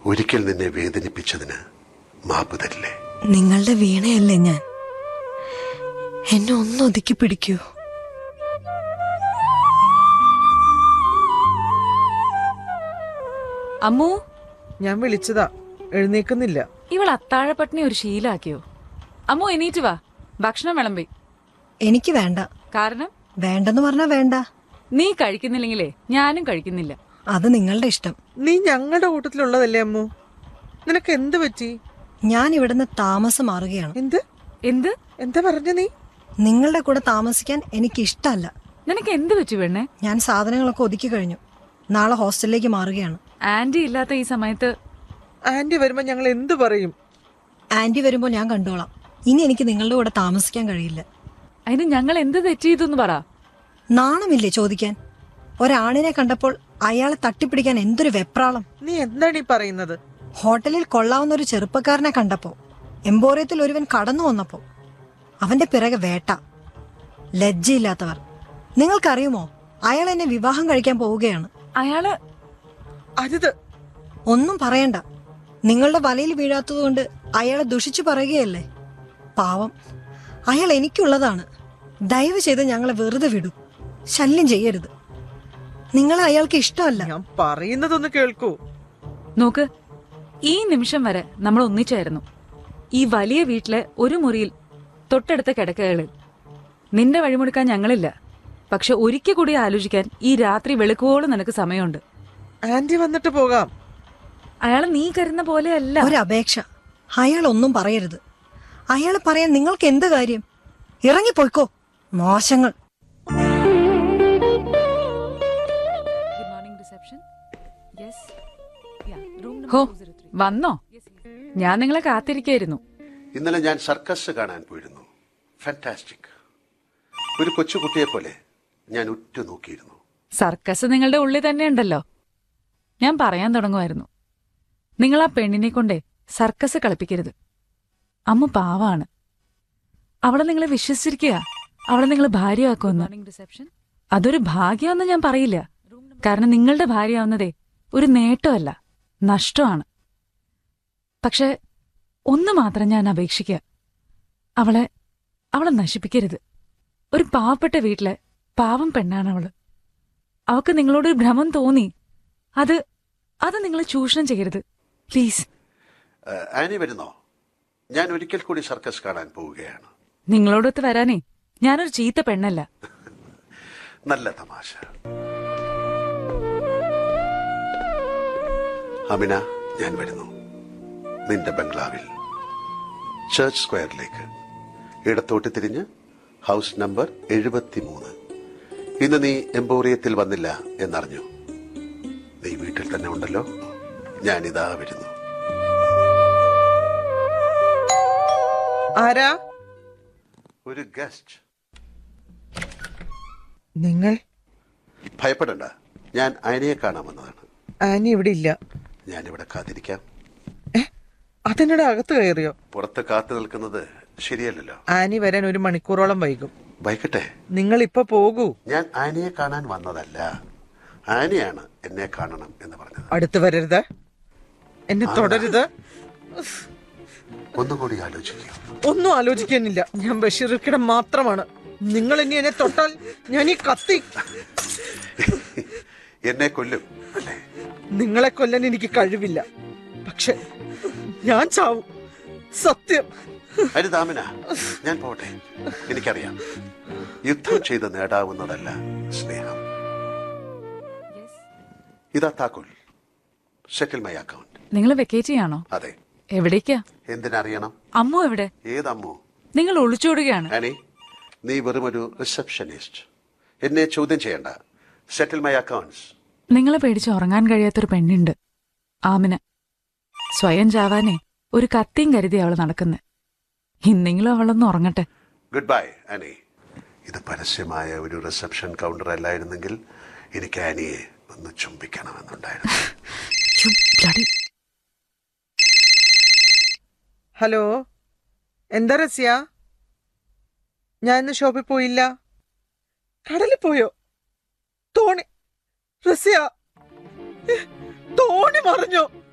ഒരിക്കൽ നിന്നെ വേദനിപ്പിച്ചതിന് മാപ്പ് തരില്ലേ നിങ്ങളുടെ വീണയല്ലേ ഞാൻ എന്നെ ഒന്ന് ഒതുക്കി പിടിക്കൂ അമ്മു ഞാൻ വിളിച്ചതാ എഴുന്നേക്കുന്നില്ല ഇവൾ അത്താഴപ്പട്ടിണി ഒരു ശീലാക്കിയോ അമ്മു എണീറ്റ് വാ ഭക്ഷണം വിളമ്പി എനിക്ക് വേണ്ട കാരണം വേണ്ടെന്ന് പറഞ്ഞാ വേണ്ട നീ കഴിക്കുന്നില്ലെങ്കിലേ ഞാനും കഴിക്കുന്നില്ല അത് നിങ്ങളുടെ ഇഷ്ടം നീ ഞങ്ങളുടെ കൂട്ടത്തിലുള്ളതല്ലേ അമ്മു നിനക്ക് എന്ത് പറ്റി ഞാൻ ഇവിടുന്ന് താമസം മാറുകയാണ് എന്ത് എന്ത് എന്താ പറഞ്ഞ നീ നിങ്ങളുടെ കൂടെ താമസിക്കാൻ എനിക്ക് ഇഷ്ടമല്ല നിനക്ക് എന്ത് പറ്റി പെണ്ണെ ഞാൻ സാധനങ്ങളൊക്കെ ഒതുക്കി കഴിഞ്ഞു നാളെ ഹോസ്റ്റലിലേക്ക് മാറുകയാണ് ആന്റി ഇല്ലാത്ത ഈ സമയത്ത് ആന്റി വരുമ്പോ ഞങ്ങൾ എന്ത് പറയും ആന്റി വരുമ്പോൾ ഞാൻ കണ്ടോളാം ഇനി എനിക്ക് നിങ്ങളുടെ കൂടെ താമസിക്കാൻ കഴിയില്ല അതിന് ഞങ്ങൾ എന്ത് തെറ്റ് ചെയ്തെന്ന് പറ നാണമില്ലേ ചോദിക്കാൻ ഒരാണിനെ കണ്ടപ്പോൾ അയാളെ തട്ടിപ്പിടിക്കാൻ എന്തൊരു വെപ്രാളം നീ എന്താണ് ഈ പറയുന്നത് ഹോട്ടലിൽ കൊള്ളാവുന്ന ഒരു ചെറുപ്പക്കാരനെ കണ്ടപ്പോ എംബോറിയത്തിൽ ഒരുവൻ കടന്നു വന്നപ്പോ അവന്റെ പിറകെ വേട്ട ലജ്ജയില്ലാത്തവർ നിങ്ങൾക്കറിയുമോ അയാൾ എന്നെ വിവാഹം കഴിക്കാൻ പോവുകയാണ് അയാള് അരുത് ഒന്നും പറയണ്ട നിങ്ങളുടെ വലയിൽ വീഴാത്തതുകൊണ്ട് അയാളെ ദുഷിച്ചു പറയുകയല്ലേ പാവം അയാൾ എനിക്കുള്ളതാണ് ദയവ് ചെയ്ത് ഞങ്ങളെ വെറുതെ വിടൂ ശല്യം ചെയ്യരുത് നിങ്ങളെ അയാൾക്ക് ഇഷ്ടമല്ല ഞാൻ പറയുന്നതൊന്ന് കേൾക്കൂ നോക്ക് ഈ നിമിഷം വരെ നമ്മൾ ഒന്നിച്ചായിരുന്നു ഈ വലിയ വീട്ടിലെ ഒരു മുറിയിൽ തൊട്ടടുത്ത കിടക്കകളിൽ നിന്റെ വഴിമുടുക്കാൻ ഞങ്ങളില്ല പക്ഷെ ഒരിക്കൽ കൂടി ആലോചിക്കാൻ ഈ രാത്രി വെളുക്കുവോളം നിനക്ക് സമയമുണ്ട് ആന്റി വന്നിട്ട് പോകാം അയാൾ നീ കരുന്ന പോലെയല്ല ഒരു അപേക്ഷ അയാൾ ഒന്നും പറയരുത് അയാൾ പറയാൻ നിങ്ങൾക്ക് എന്ത് കാര്യം ഇറങ്ങിപ്പോയിക്കോ മോശങ്ങൾ ഹോ വന്നോ ഞാൻ നിങ്ങളെ കാത്തിരിക്കായിരുന്നു ഇന്നലെ ഞാൻ സർക്കസ് കാണാൻ പോയിരുന്നു ഫാന്റാസ്റ്റിക് ഒരു കൊച്ചുകുട്ടിയെ പോലെ ഞാൻ ഉറ്റു നോക്കിയിരുന്നു സർക്കസ് നിങ്ങളുടെ ഉള്ളിൽ തന്നെ ഉണ്ടല്ലോ ഞാൻ പറയാൻ തുടങ്ങുമായിരുന്നു നിങ്ങൾ ആ പെണ്ണിനെ കൊണ്ടേ സർക്കസ് കളിപ്പിക്കരുത് അമ്മ പാവാണ് അവളെ നിങ്ങളെ വിശ്വസിച്ചിരിക്കുക അവളെ നിങ്ങൾ ഭാര്യയാക്കുമെന്ന് അതൊരു ഭാഗ്യമെന്ന് ഞാൻ പറയില്ല കാരണം നിങ്ങളുടെ ഭാര്യയാവുന്നതേ ഒരു നേട്ടമല്ല നഷ്ടമാണ് പക്ഷെ ഒന്ന് മാത്രം ഞാൻ അപേക്ഷിക്കുക അവളെ അവളെ നശിപ്പിക്കരുത് ഒരു പാവപ്പെട്ട വീട്ടിലെ പാവം പെണ്ണാണ് അവള് അവക്ക് നിങ്ങളോടൊരു ഭ്രമം തോന്നി അത് അത് നിങ്ങൾ ചൂഷണം ചെയ്യരുത് പ്ലീസ് ഏഹ്, ആനി വരുന്നോ ഞാൻ ഒരിക്കൽ കൂടി സർക്കസ് കാണാൻ പോവുകയാണ് നിങ്ങളോടൊത്ത് വരാനേ ഞാനൊരു ചീത്ത പെണ്ണല്ല നല്ല തമാശ അമിന ഞാൻ വരുന്നു നിന്റെ ബംഗ്ലാവിൽ ചർച്ച് സ്ക്വയറിലേക്ക് ഇടത്തോട്ട് തിരിഞ്ഞ് ഹൗസ് നമ്പർ എഴുപത്തിമൂന്ന് ഇന്ന് നീ എംപോറിയത്തിൽ വന്നില്ല എന്നറിഞ്ഞു നീ വീട്ടിൽ തന്നെ ഉണ്ടല്ലോ ഞാനിതാ വരുന്നു ആരാ ഒരു ഗസ്റ്റ് നിങ്ങൾ ഭയപ്പെടണ്ട ഞാൻ അയനയെ കാണാൻ വന്നതാണ് ആനി ഇവിടെ ഇല്ല ഞാനിവിടെ കാത്തിരിക്കാം ഏ അതെന്നോട് അകത്ത് കയറിയോ പുറത്ത് കാത്തു നിൽക്കുന്നത് ശരിയല്ലല്ലോ ആനി വരാൻ ഒരു മണിക്കൂറോളം വൈകും വൈകട്ടെ നിങ്ങൾ ഇപ്പൊ പോകൂ ഞാൻ ആനയെ കാണാൻ വന്നതല്ല ആനയാണ് എന്നെ കാണണം എന്ന് പറഞ്ഞത് അടുത്ത് വരരുത് എന്നെ തുടരുത് ഒന്നുകൂടി ആലോചിക്കൂ ഒന്നും ആലോചിക്കാനില്ല ഞാൻ ബഷീർക്കിടെ മാത്രമാണ് നിങ്ങൾ ഇനി എന്നെ തൊട്ടാൽ ഞാൻ ഈ കത്തി എന്നെ കൊല്ലും അല്ലേ നിങ്ങളെ കൊല്ലാൻ എനിക്ക് കഴിവില്ല പക്ഷെ ഞാൻ ചാവും സത്യം ഹരിതാമന ഞാൻ പോട്ടെ എനിക്കറിയാം യുദ്ധം ചെയ്ത് നേടാവുന്നതല്ല സ്നേഹം ഇതാ താക്കോൽ സെറ്റിൽ മൈ അക്കൗണ്ട് നിങ്ങൾ വെക്കേറ്റ് ചെയ്യാണോ അതെ എവിടേക്കാ എന്തിനറിയണം അമ്മു എവിടെ ഏതമ്മോ നിങ്ങൾ ഒളിച്ചോടുകയാണ് ആനി നീ വെറും ഒരു റിസപ്ഷനിസ്റ്റ് എന്നെ ചോദ്യം ചെയ്യണ്ട സെറ്റിൽ മൈ അക്കൗണ്ട്സ് നിങ്ങളെ പേടിച്ച് ഉറങ്ങാൻ കഴിയാത്തൊരു പെണ്ണുണ്ട് ആമിന സ്വയം ചാവാനേ ഒരു കത്തിയും കരുതി അവള് നടക്കുന്നെ ഇന്നെങ്കിലും അവളൊന്ന് ഉറങ്ങട്ടെ ഗുഡ് ബൈ ആനി ഇത് പരസ്യമായ ഒരു റിസപ്ഷൻ കൗണ്ടർ അല്ലായിരുന്നെങ്കിൽ എനിക്ക് ആനിയെ ഒന്ന് ചുംബിക്കണമെന്നുണ്ടായിരുന്നു ഛു, bloody. ഹലോ എന്താ റസ്യ ഞാൻ ഇന്ന് ഷോപ്പിൽ പോയില്ല കടലിൽ പോയോ തോണി റസ്യ ഏ, തോണി മറിഞ്ഞോ